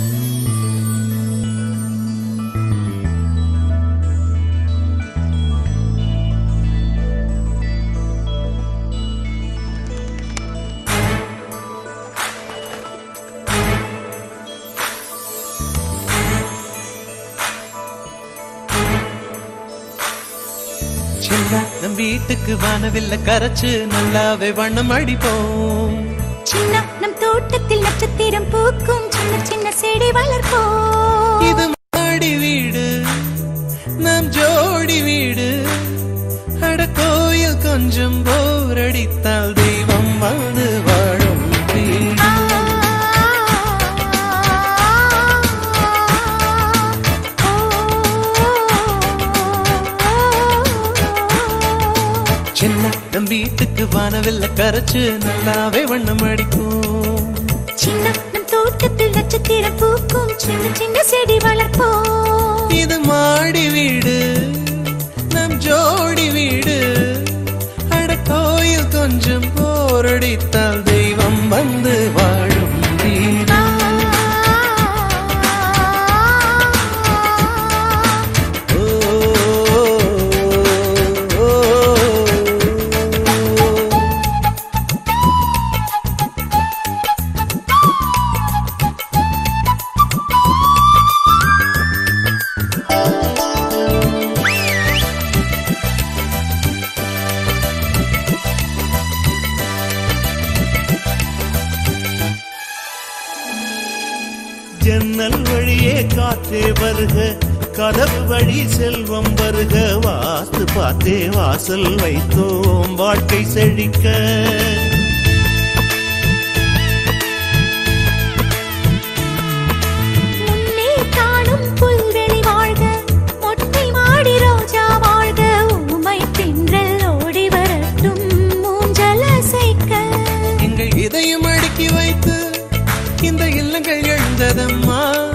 சின்ன நம் வீட்டுக்கு வானவில்ல கரைச்சு நல்லாவே வண்ணம் அடிப்போம் சின்ன நம் தோட்டத்தில் நட்சத்திரம் பூக்கும் சின்ன சின்ன செடி வளர்ப்போம் இது மாடி வீடு நம் ஜோடி வீடு அட கோயில் கொஞ்சம் போர் அடித்தால் தெய்வம் வந்து வாழும் வீடு ஆ, ஓ, சின்ன நம் வீட்டுக்கு வானவில்ல கரைச்சு நல்லாவே வண்ணம் அடிப்போம் சின்ன நம் தோட்டத்தில் நட்சத்திரம் பூக்கும் சின்ன சின்ன செடி வளர்ப்போம் இது மாடி வீடு நம் ஜோடி வீடு அட கோயில் கொஞ்சம் போரடித்தால் தெய்வம் வந்து வாழும் வீடு ஆ, ஓ, ஓ, ஓ. ஜன்னல் வழியே காற்றே வருக கதவு வழி செல்வம் வருக வாஸ்து பார்த்தே வாசல் வைத்தோம் வாழ்க்கை செழிக்க முன்னே காணும் புல்வெளி வாழ்க மொட்டை மாடி ரோஜா வாழ்க ஊமை தின்றல் ஓடி வரட்டும் மூஞ்சல் அசைக்க எங்கள் இதயம் அடுக்கி வைத்து இந்த இல்லங்கள் எழுந்ததம்மா